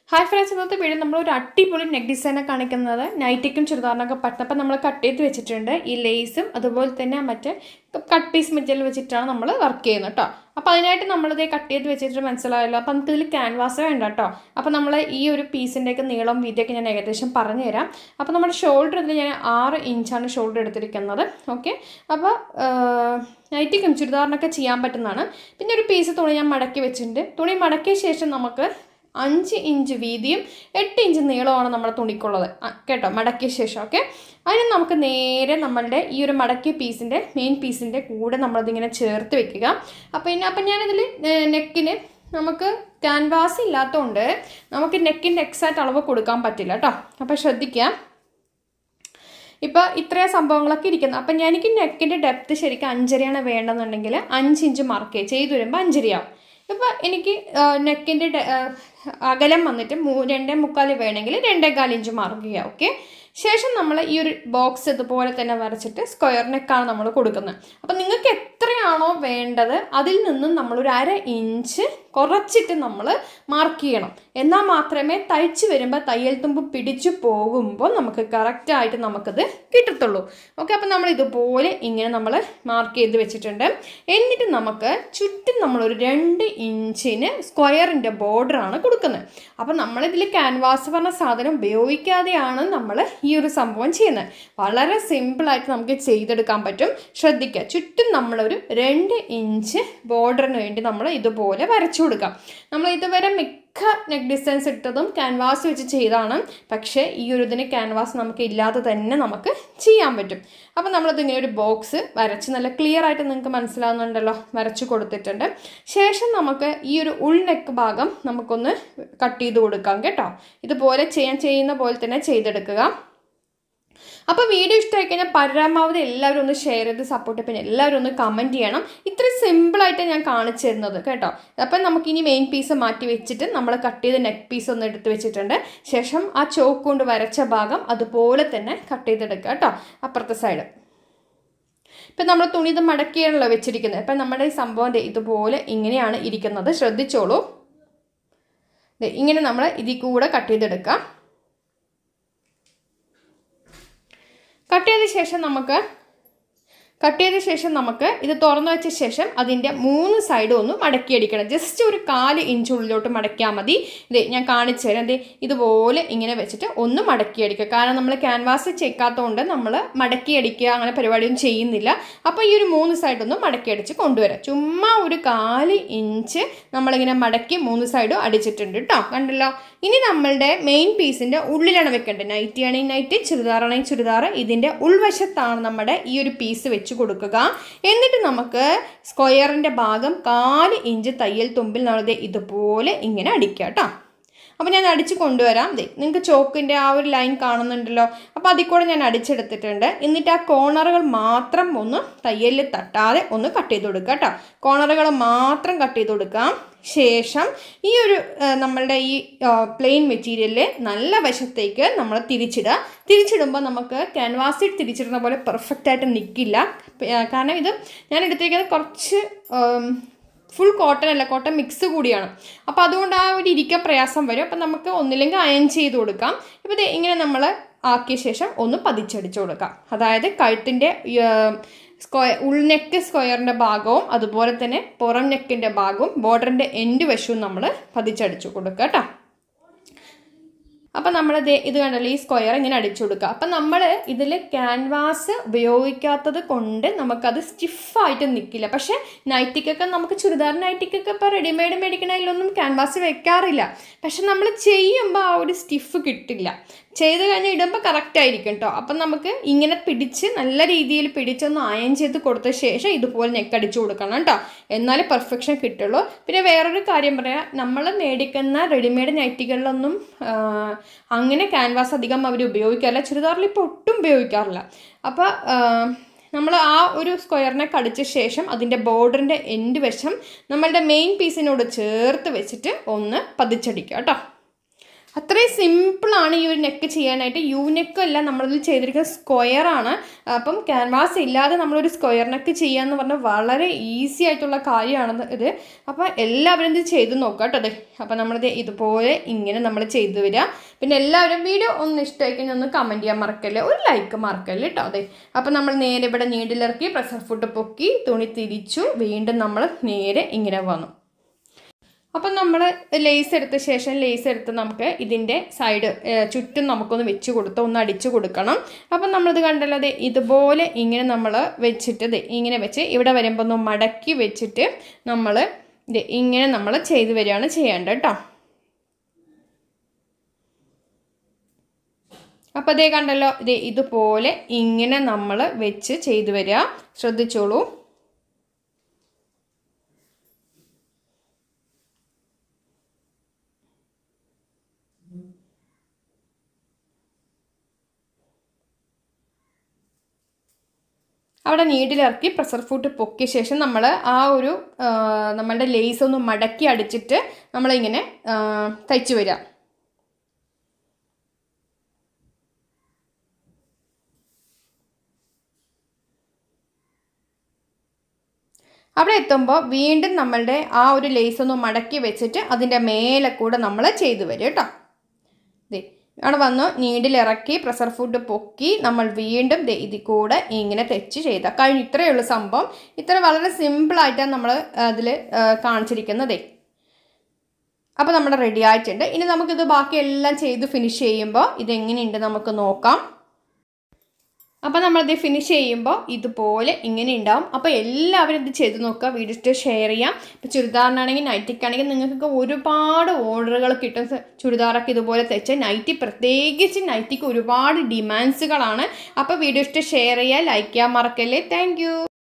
hi friends ഇന്നത്തെ video നമ്മൾ ഒരു അടിപൊളി നെക്ക് ഡിസൈനെ കാണിക്കുന്നത് നൈറ്റിക്കും ചുരിദാറിനൊക്കെ പറ്റും അപ്പം നമ്മൾ കട്ട് ചെയ്ത് വെച്ചിട്ടുണ്ട് ഈ ലേസും അതുപോലെ തന്നെ മറ്റേ കട്ട് പീസ് മെറ്റീരിയൽ വെച്ചിട്ടാണ് നമ്മൾ വർക്ക് ചെയ്യുന്നത് കേട്ടോ അപ്പോൾ അതിനായിട്ട് നമ്മളിത് കട്ട് ചെയ്ത് വെച്ചിട്ട് മനസ്സിലായല്ലോ അപ്പം നമുക്ക് ഇതിൽ ക്യാൻവാസ് വേണ്ട കേട്ടോ അപ്പോൾ നമ്മൾ ഈ ഒരു പീസിൻ്റെയൊക്കെ നീളം വീതിയൊക്കെ ഞാൻ ഏകദേശം പറഞ്ഞു തരാം അപ്പോൾ നമ്മുടെ ഷോൾഡർ ഇതിൽ ഞാൻ ആറ് ഇഞ്ചാണ് ഷോൾഡർ എടുത്തിരിക്കുന്നത് ഓക്കെ അപ്പോൾ നൈറ്റിക്കും ചുരിദാറിനൊക്കെ ചെയ്യാൻ പറ്റുന്നതാണ് പിന്നെ ഒരു പീസ് തുണി ഞാൻ മടക്കി വെച്ചിട്ടുണ്ട് തുണി മടക്കിയ ശേഷം നമുക്ക് അഞ്ച് ഇഞ്ച് വീതിയും എട്ട് ഇഞ്ച് നീളമാണ് നമ്മുടെ തുണിക്കുള്ളത് ആ, കേട്ടോ മടക്കിയ ശേഷം ഓക്കെ അതിന് നമുക്ക് നേരെ നമ്മളുടെ ഈ ഒരു മടക്കിയ പീസിൻ്റെ മെയിൻ പീസിൻ്റെ കൂടെ നമ്മളതിങ്ങനെ ചേർത്ത് വെക്കുക അപ്പോൾ ഇനി അപ്പം ഞാനിതിൽ നെക്കിന് നമുക്ക് ക്യാൻവാസ് ഇല്ലാത്തതുകൊണ്ട് നമുക്ക് നെക്കിൻ്റെ എക്സാക്റ്റ് അളവ് കൊടുക്കാൻ പറ്റില്ല കേട്ടോ അപ്പോൾ ശ്രദ്ധിക്കുക ഇപ്പോൾ ഇത്രയും സംഭവങ്ങളൊക്കെ ഇരിക്കുന്നു അപ്പം ഞാൻ എനിക്ക് നെക്കിൻ്റെ ഡെപ്ത് ശരിക്കും അഞ്ചരയാണ് വേണ്ടെന്നുണ്ടെങ്കിൽ അഞ്ച് ഇഞ്ച് മാർക്ക് ചെയ്യുക ചെയ്ത് വരുമ്പോൾ അഞ്ചരയാവും ഇപ്പോൾ എനിക്ക് നെക്കിൻ്റെ അകലം വന്നിട്ട് മൂ രണ്ടേ മുക്കാൽ വേണമെങ്കിൽ രണ്ടേകാൽ ഇഞ്ച് മാർക്ക് ചെയ്യുക ഓക്കെ ശേഷം നമ്മൾ ഈ ഒരു ബോക്സ് ഇതുപോലെ തന്നെ വരച്ചിട്ട് സ്ക്വയർ നെക്കാണ് നമ്മൾ കൊടുക്കുന്നത് അപ്പം നിങ്ങൾക്ക് എത്രയാണോ വേണ്ടത് അതിൽ നിന്നും നമ്മളൊരു അര ഇഞ്ച് കുറച്ചിട്ട് നമ്മൾ മാർക്ക് ചെയ്യണം എന്നാൽ മാത്രമേ തയ്ച്ച് വരുമ്പോൾ തയ്യൽ തുമ്പ് പിടിച്ചു പോകുമ്പോൾ നമുക്ക് കറക്റ്റായിട്ട് നമുക്കത് കിട്ടത്തുള്ളൂ ഓക്കെ അപ്പം നമ്മൾ ഇതുപോലെ ഇങ്ങനെ നമ്മൾ മാർക്ക് ചെയ്ത് വെച്ചിട്ടുണ്ട് എന്നിട്ട് നമുക്ക് ചുറ്റും നമ്മളൊരു രണ്ട് ഇഞ്ചിന് സ്ക്വയറിൻ്റെ ബോർഡറാണ് കൊടുക്കുന്നത് അപ്പം നമ്മളിതിൽ ക്യാൻവാസ് പറഞ്ഞ സാധനം ഉപയോഗിക്കാതെയാണ് നമ്മൾ ഈ ഒരു സംഭവം ചെയ്യുന്നത് വളരെ സിമ്പിളായിട്ട് നമുക്ക് ചെയ്തെടുക്കാൻ പറ്റും ശ്രദ്ധിക്കുക ചുറ്റും നമ്മളൊരു രണ്ട് ഇഞ്ച് ബോർഡറിന് വേണ്ടി നമ്മൾ ഇതുപോലെ വരച്ചു കൊടുക്കാം നമ്മൾ ഇതുവരെ മിക്ക നെക്ക് ഡിസൈൻസ് ഇട്ടതും ക്യാൻവാസ് വെച്ച് ചെയ്താണ് പക്ഷേ ഈ ഒരു ഇതിന് ക്യാൻവാസ് നമുക്ക് ഇല്ലാതെ തന്നെ നമുക്ക് ചെയ്യാൻ പറ്റും അപ്പോൾ നമ്മളത് ഇങ്ങനെ ഒരു ബോക്സ് വരച്ച് നല്ല ക്ലിയർ ആയിട്ട് നിങ്ങൾക്ക് മനസ്സിലാവുന്നുണ്ടല്ലോ വരച്ച് കൊടുത്തിട്ടുണ്ട് ശേഷം നമുക്ക് ഈ ഒരു ഉൾ നെക്ക് ഭാഗം നമുക്കൊന്ന് കട്ട് ചെയ്ത് കൊടുക്കാം കേട്ടോ ഇതുപോലെ ചെയ്യാൻ ചെയ്യുന്ന പോലെ തന്നെ ചെയ്തെടുക്കുക അപ്പോൾ വീഡിയോ ഇഷ്ടമായി കഴിഞ്ഞാൽ പരമാവധി എല്ലാവരും ഒന്ന് ഷെയർ ചെയ്ത് സപ്പോർട്ട് പിന്നെ എല്ലാവരും ഒന്ന് കമൻറ്റ് ചെയ്യണം ഇത്ര സിമ്പിളായിട്ട് ഞാൻ കാണിച്ചു തരുന്നത് കേട്ടോ അപ്പം നമുക്കിനി മെയിൻ പീസ് മാറ്റി വെച്ചിട്ട് നമ്മൾ കട്ട് ചെയ്ത് നെക്ക് പീസ് ഒന്ന് എടുത്ത് വെച്ചിട്ടുണ്ട് ശേഷം ആ ചോക്ക് കൊണ്ട് വരച്ച ഭാഗം അതുപോലെ തന്നെ കട്ട് ചെയ്തെടുക്കുക കേട്ടോ അപ്പുറത്തെ സൈഡ് ഇപ്പം നമ്മൾ തുണി ഇത് മടക്കിയാണല്ലോ വെച്ചിരിക്കുന്നത് അപ്പം നമ്മുടെ ഈ സംഭവം ദേ ഇതുപോലെ ഇങ്ങനെയാണ് ഇരിക്കുന്നത് ശ്രദ്ധിച്ചോളൂ ദേ ഇങ്ങനെ നമ്മൾ ഇതിൽ കൂടെ കട്ട് ചെയ്തെടുക്കാം കട്ട് ചെയ്ത ശേഷം നമുക്ക് കട്ട് ചെയ്ത ശേഷം നമുക്ക് ഇത് തുറന്നു വെച്ച ശേഷം അതിൻ്റെ മൂന്ന് സൈഡും ഒന്ന് മടക്കിയടിക്കണം ജസ്റ്റ് ഒരു കാല് ഇഞ്ച് ഉള്ളിലോട്ട് മടക്കിയാൽ മതി ഇത് ഞാൻ കാണിച്ചു തരാം ഇത് ഇതുപോലെ ഇങ്ങനെ വെച്ചിട്ട് ഒന്ന് മടക്കിയടിക്കുക കാരണം നമ്മൾ ക്യാൻവാസ് ചേക്കാത്തതുകൊണ്ട് നമ്മൾ മടക്കിയടിക്കുക അങ്ങനെ പരിപാടിയൊന്നും ചെയ്യുന്നില്ല അപ്പോൾ ഈ ഒരു മൂന്ന് സൈഡൊന്ന് മടക്കിയടിച്ച് കൊണ്ടുവരാം ചുമ്മാ ഒരു കാല് ഇഞ്ച് നമ്മളിങ്ങനെ മടക്കി മൂന്ന് സൈഡും അടിച്ചിട്ടുണ്ട് കേട്ടോ കണ്ടല്ലോ ഇനി നമ്മളുടെ മെയിൻ പീസിൻ്റെ ഉള്ളിലാണ് വെക്കേണ്ടത് നൈറ്റി ആണെങ്കിൽ നൈറ്റി ചുരിദാറാണെങ്കിൽ ചുരിദാർ ഇതിൻ്റെ ഉൾവശത്താണ് നമ്മുടെ ഈ ഒരു പീസ് വെച്ച് കൊടുക്കുക എന്നിട്ട് നമുക്ക് സ്ക്വയറിൻ്റെ ഭാഗം കാല് ഇഞ്ച് തയ്യൽ തുമ്പിൽ നമ്മളത് ഇതുപോലെ ഇങ്ങനെ അടിക്കുക കേട്ടോ അപ്പോൾ ഞാൻ അടിച്ച് കൊണ്ടുവരാം ദേ നിങ്ങൾക്ക് ചോക്കിൻ്റെ ആ ഒരു ലൈൻ കാണുന്നുണ്ടല്ലോ അപ്പോൾ അതിൽ കൂടെ ഞാൻ അടിച്ചെടുത്തിട്ടുണ്ട് എന്നിട്ട് ആ കോണറുകൾ മാത്രം ഒന്ന് തയ്യലിൽ തട്ടാതെ ഒന്ന് കട്ട് ചെയ്ത് കൊടുക്കുക കേട്ടോ കോണറുകൾ മാത്രം കട്ട് ചെയ്ത് കൊടുക്കാം ശേഷം ഈ ഒരു ആ, നമ്മളുടെ ഈ പ്ലെയിൻ മെറ്റീരിയലിൽ നല്ല വശത്തേക്ക് നമ്മൾ തിരിച്ചിടുക തിരിച്ചിടുമ്പോൾ നമുക്ക് ക്യാൻവാസിൽ തിരിച്ചിടുന്ന പോലെ പെർഫെക്റ്റ് ആയിട്ട് നിൽക്കില്ല ആ, കാരണം ഇത് ഞാൻ എടുത്തേക്കുന്നത് കുറച്ച് ആം, ഫുൾ കോട്ടൺ അല്ല കോട്ടൺ മിക്സ് കൂടിയാണ് അപ്പോൾ അതുകൊണ്ട് ആ ഒരു ഇരിക്കാൻ പ്രയാസം വരും അപ്പം നമുക്ക് ഒന്നില്ലെങ്കിൽ അയൺ ചെയ്ത് കൊടുക്കാം ഇപ്പോൾ ഇത് ഇങ്ങനെ നമ്മൾ ആക്കിയ ശേഷം ഒന്ന് പതിച്ചടിച്ചു കൊടുക്കാം അതായത് കഴുത്തിൻ്റെ സ്ക്വയർ ഉൾനെക്ക് സ്ക്വയറിൻ്റെ ഭാഗവും അതുപോലെ തന്നെ പുറം നെക്കിൻ്റെ ഭാഗവും ബോർഡറിൻ്റെ എൻഡ് വശവും നമ്മൾ പതിച്ചടിച്ചു കൊടുക്കുക കേട്ടോ അപ്പം നമ്മൾ ഇത് കണ്ടല്ലോ ഈ സ്ക്വയർ ഇങ്ങനെ അടിച്ചു കൊടുക്കുക അപ്പം നമ്മൾ ഇതിൽ ക്യാൻവാസ് ഉപയോഗിക്കാത്തത് കൊണ്ട് നമുക്കത് സ്റ്റിഫായിട്ട് നിൽക്കില്ല പക്ഷേ നൈറ്റിക്കൊക്കെ നമുക്ക് ചുരിദാർ നൈറ്റിക്കൊക്കെ ഇപ്പോൾ റെഡിമെയ്ഡ് മേടിക്കണതിലൊന്നും ക്യാൻവാസ് വെക്കാറില്ല പക്ഷെ നമ്മൾ ചെയ്യുമ്പോൾ ആ ഒരു സ്റ്റിഫ് കിട്ടില്ല ചെയ്ത് കഴിഞ്ഞ് ഇടുമ്പോൾ കറക്റ്റ് ആയിരിക്കും കേട്ടോ അപ്പം നമുക്ക് ഇങ്ങനെ പിടിച്ച് നല്ല രീതിയിൽ പിടിച്ചൊന്ന് അയൺ ചെയ്ത് കൊടുത്ത ശേഷം ഇതുപോലെ നെക്കടിച്ചു കൊടുക്കണം കേട്ടോ എന്നാലേ പെർഫെക്ഷൻ കിട്ടുള്ളൂ പിന്നെ വേറൊരു കാര്യം പറയാം നമ്മൾ മേടിക്കുന്ന റെഡിമെയ്ഡ് നൈറ്റികളിലൊന്നും ആ, അങ്ങനെ ക്യാൻവാസ് അധികം അവർ ഉപയോഗിക്കാറില്ല ചുരിദാറിൽ ഇപ്പോൾ ഒട്ടും ഉപയോഗിക്കാറില്ല അപ്പോൾ നമ്മൾ ആ ഒരു സ്ക്വയറിനെ കടിച്ച ശേഷം അതിൻ്റെ ബോർഡറിൻ്റെ എൻഡ് വശം നമ്മളുടെ മെയിൻ പീസിനോട് ചേർത്ത് വെച്ചിട്ട് ഒന്ന് പതിച്ചടിക്കുക കേട്ടോ അത്രയും സിമ്പിളാണ് ഈ ഒരു നെക്ക് ചെയ്യാനായിട്ട് യു നെക്ക് അല്ല നമ്മളിത് ചെയ്തിരിക്കുന്നത് സ്ക്വയർ ആണ് അപ്പം ക്യാൻവാസ് ഇല്ലാതെ നമ്മളൊരു സ്ക്വയർ നെക്ക് ചെയ്യാന്ന് പറഞ്ഞാൽ വളരെ ഈസി ആയിട്ടുള്ള കാര്യമാണ് ഇത് അപ്പോൾ എല്ലാവരും ഇത് ചെയ്ത് നോക്കുക കേട്ടോ അതെ അപ്പോൾ നമ്മളിത് ഇതുപോലെ ഇങ്ങനെ നമ്മൾ ചെയ്തു വരിക പിന്നെ എല്ലാവരും വീഡിയോ ഒന്ന് ഇഷ്ടമായി കഴിഞ്ഞാൽ ഒന്ന് കമൻറ്റ് ചെയ്യാൻ മറക്കല്ലേ ഒരു ലൈക്ക് മറക്കല്ലേ കേട്ടോ അതെ അപ്പോൾ നമ്മൾ നേരെ ഇവിടെ നീഡിലിറക്കി പ്രഷർ ഫുഡ് പൊക്കി തുണി തിരിച്ചു വീണ്ടും നമ്മൾ നേരെ ഇങ്ങനെ വന്നു അപ്പം നമ്മൾ ലേസ് എടുത്ത ശേഷം ലേസ് എടുത്ത് നമുക്ക് ഇതിൻ്റെ സൈഡ് ചുറ്റും നമുക്കൊന്ന് വെച്ച് കൊടുത്ത് ഒന്ന് അടിച്ചു കൊടുക്കണം അപ്പം നമ്മളിത് കണ്ടല്ലോ അതെ ഇതുപോലെ ഇങ്ങനെ നമ്മൾ വെച്ചിട്ട് ദേ ഇങ്ങനെ വെച്ച് ഇവിടെ വരുമ്പോൾ ഒന്ന് മടക്കി വെച്ചിട്ട് നമ്മൾ ഇത് ഇങ്ങനെ നമ്മൾ ചെയ്ത് വരികയാണ് ചെയ്യേണ്ടത് കേട്ടോ അപ്പോൾ അതേ കണ്ടല്ലോ ഇത് ഇതുപോലെ ഇങ്ങനെ നമ്മൾ വെച്ച് ചെയ്തു വരിക ശ്രദ്ധിച്ചോളൂ അവിടെ നീഡിലിറക്കി പ്രഷർ ഫുഡ് പൊക്കിയ ശേഷം നമ്മൾ ആ ഒരു നമ്മളുടെ ലേസ് ഒന്ന് മടക്കി അടിച്ചിട്ട് നമ്മളിങ്ങനെ തയ്ച്ചു വരിക അവിടെ എത്തുമ്പോൾ വീണ്ടും നമ്മളുടെ ആ ഒരു ലേസ് ഒന്ന് മടക്കി വെച്ചിട്ട് അതിൻ്റെ മേലെ കൂടെ നമ്മൾ ചെയ്തു വരും കേട്ടോ ദേ അവിടെ വന്ന് നീഡിലിറക്കി പ്രഷർ ഫുഡ് പൊക്കി നമ്മൾ വീണ്ടും ദേ ഇതിൽ കൂടെ ഇങ്ങനെ തെച്ച് ചെയ്ത കഴിഞ്ഞു ഇത്രയേ ഉള്ളൂ സംഭവം ഇത്ര വളരെ സിമ്പിളായിട്ടാണ് നമ്മൾ അതിൽ കാണിച്ചിരിക്കുന്നതേ അപ്പോൾ നമ്മുടെ റെഡി ആയിട്ടുണ്ട് ഇനി നമുക്കിത് ബാക്കി എല്ലാം ചെയ്ത് ഫിനിഷ് ചെയ്യുമ്പോൾ ഇതെങ്ങനെയുണ്ട് നമുക്ക് നോക്കാം അപ്പോൾ നമ്മളിത് ഫിനിഷ് ചെയ്യുമ്പോൾ ഇതുപോലെ ഇങ്ങനെ ഉണ്ടാവും അപ്പോൾ എല്ലാവരും ഇത് ചെയ്ത് നോക്കുക വീഡിയോ ഷെയർ ചെയ്യാം ഇപ്പോൾ ചുരിദാറിനാണെങ്കിൽ നൈറ്റിക്കാണെങ്കിൽ നിങ്ങൾക്കൊക്കെ ഒരുപാട് ഓർഡറുകൾ കിട്ടും ചുരിദാറൊക്കെ ഇതുപോലെ തെച്ച് നൈറ്റി പ്രത്യേകിച്ച് നൈറ്റിക്ക് ഒരുപാട് ഡിമാൻഡ്സുകളാണ് അപ്പോൾ വീഡിയോ ഷെയർ ചെയ്യുക ലൈക്ക് ചെയ്യാൻ മറക്കല്ലേ താങ്ക്